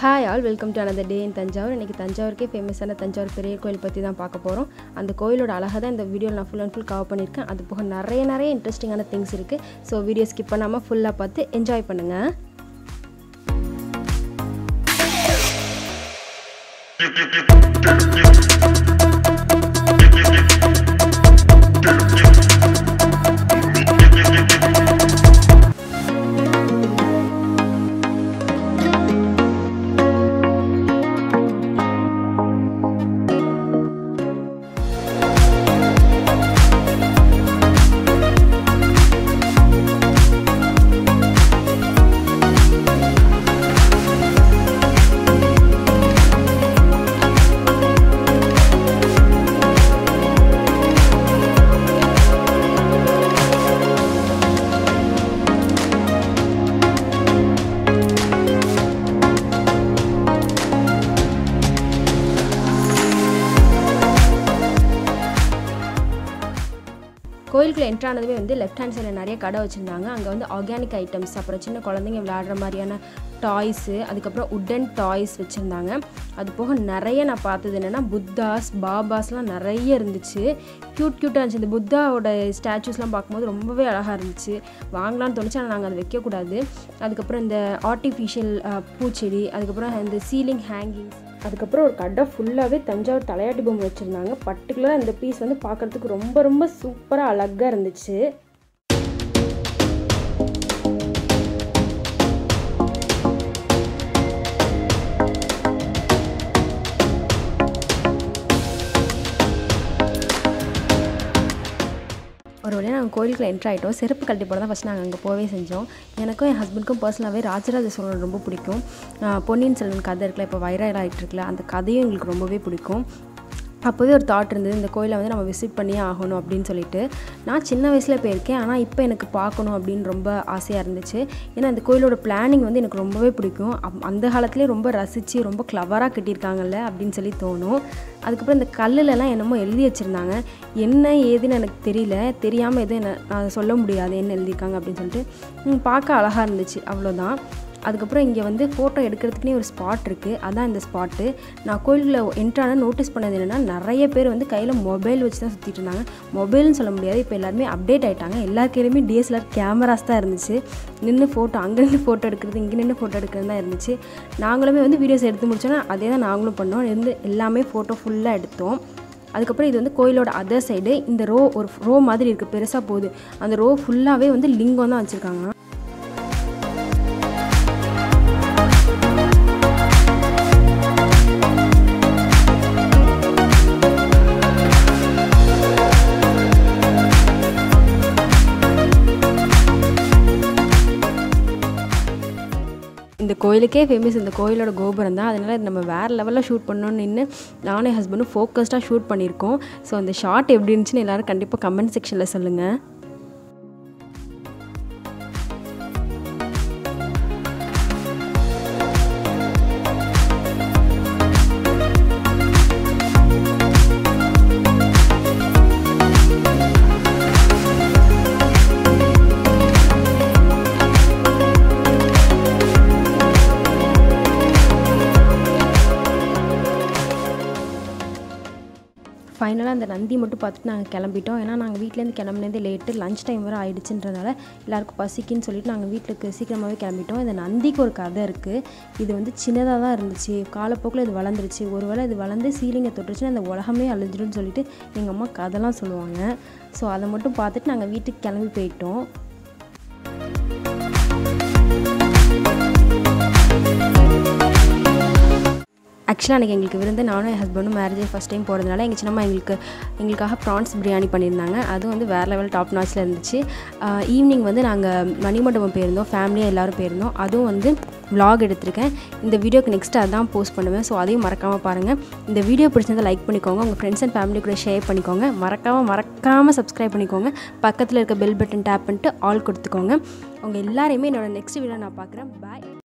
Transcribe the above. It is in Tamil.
hi all welcome to another day in Thanjavur இன்றைக்கி தஞ்சாவூருக்கே ஃபேமஸான தஞ்சாவூர் பெரிய கோயில் பற்றி தான் பார்க்க போகிறோம் அந்த கோயிலோட அழகாக தான் இந்த வீடியோவில் நான் ஃபுல் அண்ட் ஃபுல் கவர் பண்ணியிருக்கேன் அது போக நிறைய நிறைய இன்ட்ரெஸ்டிங்கான திங்ஸ் இருக்குது ஸோ வீடியோ ஸ்கிப் பண்ணாமல் ஃபுல்லாக பார்த்து என்ஜாய் பண்ணுங்கள் கோயிலுக்குள்ள என்ட்ரு ஆனதுமே வந்து லெஃப்ட் ஹேண்ட் சைடில் நிறைய கடை வச்சுருந்தாங்க அங்கே வந்து ஆர்கானிக் ஐட்டம்ஸ் அப்புறம் சின்ன குழந்தைங்க விளையாடுற மாதிரியான டாய்ஸு அதுக்கப்புறம் உட்டன் டாய்ஸ் வச்சுருந்தாங்க அது போக நிறைய நான் பார்த்தது என்னென்னா புத்தாஸ் பாபாஸ்லாம் நிறைய இருந்துச்சு க்யூட் க்யூட்டாக இருந்துச்சு இந்த புத்தாவோட ஸ்டாச்சூஸ்லாம் பார்க்கும்போது ரொம்பவே அழகாக இருந்துச்சு வாங்கலாம்னு தோணுச்சு ஆனால் நாங்கள் அதை வைக்கக்கூடாது அதுக்கப்புறம் இந்த ஆர்டிஃபிஷியல் பூச்செடி அதுக்கப்புறம் இந்த சீலிங் ஹேங்கிங்ஸ் அதுக்கப்புறம் ஒரு கடை ஃபுல்லாகவே தஞ்சாவூர் தலையாட்டி பொம்மை வச்சுருந்தாங்க பர்டிகுலராக இந்த பீஸ் வந்து பார்க்குறதுக்கு ரொம்ப ரொம்ப சூப்பராக அழகாக இருந்துச்சு ஒரு வழியாக நாங்கள் கோயிலுக்குள்ள என்ட்ரு ஆகிட்டோம் செருப்பு கழட்டி போட தான் ஃபஸ்ட் நாங்கள் அங்கே போவே செஞ்சோம் எனக்கும் என் ஹஸ்பண்டுக்கும் பர்சனலாகவே ராஜராஜ சோழன் ரொம்ப பிடிக்கும் ஆஹ் பொன்னியின் செல்வன் கதை இருக்குல்ல இப்போ வைரல் ஆகிட்டு இருக்குல்ல அந்த கதையும் எங்களுக்கு ரொம்பவே பிடிக்கும் அப்போவே ஒரு தாட் இருந்தது இந்த கோயிலை வந்து நம்ம விசிட் பண்ணியே ஆகணும் அப்படின்னு சொல்லிட்டு நான் சின்ன வயசில் போயிருக்கேன் ஆனால் இப்போ எனக்கு பார்க்கணும் அப்படின்னு ரொம்ப ஆசையாக இருந்துச்சு ஏன்னா இந்த கோயிலோட பிளானிங் வந்து எனக்கு ரொம்பவே பிடிக்கும் அப்- அந்த காலத்துலேயே ரொம்ப ரசித்து ரொம்ப கிளவராக கட்டியிருக்காங்கல்ல அப்படின்னு சொல்லி தோணும் அதுக்கப்புறம் இந்த கல்லுலலாம் என்னமோ எழுதி வச்சுருந்தாங்க என்ன ஏதுன்னு எனக்கு தெரியல தெரியாமல் எதுவும் என்ன நான் சொல்ல முடியாது என்ன எழுதியிருக்காங்க அப்படின்னு சொல்லிட்டு ம், பார்க்க அழகாக இருந்துச்சு அவ்வளோதான் அதுக்கப்புறம் இங்கே வந்து ஃபோட்டோ எடுக்கிறதுக்குனே ஒரு ஸ்பாட் இருக்குது அதான் இந்த ஸ்பாட்டு நான் கோயிலுக்குள்ள என்ட்ரான நோட்டீஸ் பண்ணது என்னென்னா நிறைய பேர் வந்து கையில் மொபைல் வச்சு தான் சுற்றிட்டு இருந்தாங்க மொபைல்னு சொல்ல முடியாது இப்போ எல்லாருமே அப்டேட் ஆகிட்டாங்க எல்லார் கையிலுமே டிஎஸ்எல்ஆர் கேமராஸ் தான் இருந்துச்சு நின்று ஃபோட்டோ அங்கே நின்று ஃபோட்டோ எடுக்கிறது இங்கே நின்று ஃபோட்டோ எடுக்கிறது தான் இருந்துச்சு நாங்களுமே வந்து வீடியோஸ் எடுத்து முடிச்சோன்னா அதே தான் நாங்களும் பண்ணோம் இருந்து எல்லாமே ஃபோட்டோ ஃபுல்லாக எடுத்தோம் அதுக்கப்புறம் இது வந்து கோயிலோட அதர் சைடு இந்த ரோ ஒரு ரோ மாதிரி இருக்குது பெருசாக போகுது அந்த ரோ ஃபுல்லாகவே வந்து லிங்கம் தான் வச்சுருக்காங்க இந்த கோயிலுக்கே ஃபேமஸ் இந்த கோயிலோட கோபுரம் தான் அதனால் இது நம்ம வேறு லெவலில் ஷூட் பண்ணணும்னு நின்று நானும் என் ஹஸ்பண்டும் ஃபோக்கஸ்டாக ஷூட் பண்ணியிருக்கோம் ஸோ அந்த ஷாட் எப்படி இருந்துச்சுன்னு எல்லோரும் கண்டிப்பாக கமெண்ட் செக்ஷனில் சொல்லுங்கள் ஃபைனலாக அந்த நந்தி மட்டும் பார்த்துட்டு நாங்கள் கிளம்பிட்டோம் ஏன்னா நாங்கள் வீட்டிலேருந்து கிளம்புனதே லேட்டு லஞ்ச் டைம் வரை ஆயிடுச்சுன்றனால எல்லாருக்கும் பசிக்குன்னு சொல்லிட்டு நாங்கள் வீட்டுக்கு சீக்கிரமாகவே கிளம்பிட்டோம் இந்த நந்திக்கு ஒரு கதை இருக்குது இது வந்து சின்னதாக தான் இருந்துச்சு காலப்போக்கில் இது வளர்ந்துருச்சு ஒருவேளை இது வளர்ந்து சீலிங்கை தொட்டுருச்சுன்னா அந்த உலகமே அழிஞ்சிடும்னு சொல்லிட்டு எங்கள் அம்மா கதைலாம் சொல்லுவாங்க ஸோ அதை மட்டும் பார்த்துட்டு நாங்கள் வீட்டுக்கு கிளம்பி போயிட்டோம் ஆக்சுவலாக அன்றைக்கி எங்களுக்கு விருந்து நானும் என் ஹஸ்பண்டும் மேரேஜ் ஃபஸ்ட் டைம் போகிறதுனால எங்கள் சின்னம்மா எங்களுக்கு எங்களுக்காக ப்ரான்ஸ் பிரியாணி பண்ணியிருந்தாங்க அதுவும் வந்து வேறு லெவல் டாப் நாச்சில் இருந்துச்சு ஈவினிங் வந்து நாங்கள் மணிமண்டபம் போயிருந்தோம் ஃபேமிலியாக எல்லோரும் போயிருந்தோம் அதுவும் வந்து vlog எடுத்திருக்கேன் இந்த வீடியோக்கு நெக்ஸ்ட் அதான் போஸ்ட் பண்ணுவேன் ஸோ அதையும் மறக்காமல் பாருங்கள் இந்த வீடியோ பிடிச்சிருந்தா லைக் பண்ணிக்கோங்க உங்கள் ஃப்ரெண்ட்ஸ் அண்ட் ஃபேமிலி கூட ஷேர் பண்ணிக்கோங்க மறக்காமல் மறக்காமல் சப்ஸ்கிரைப் பண்ணிக்கோங்க பக்கத்தில் இருக்க பெல் பட்டன் டேப் பண்ணிட்டு ஆல் கொடுத்துக்கோங்க உங்கள் எல்லாரையுமே என்னோட நெக்ஸ்ட் வீடியோ நான் பார்க்குறேன் பாய்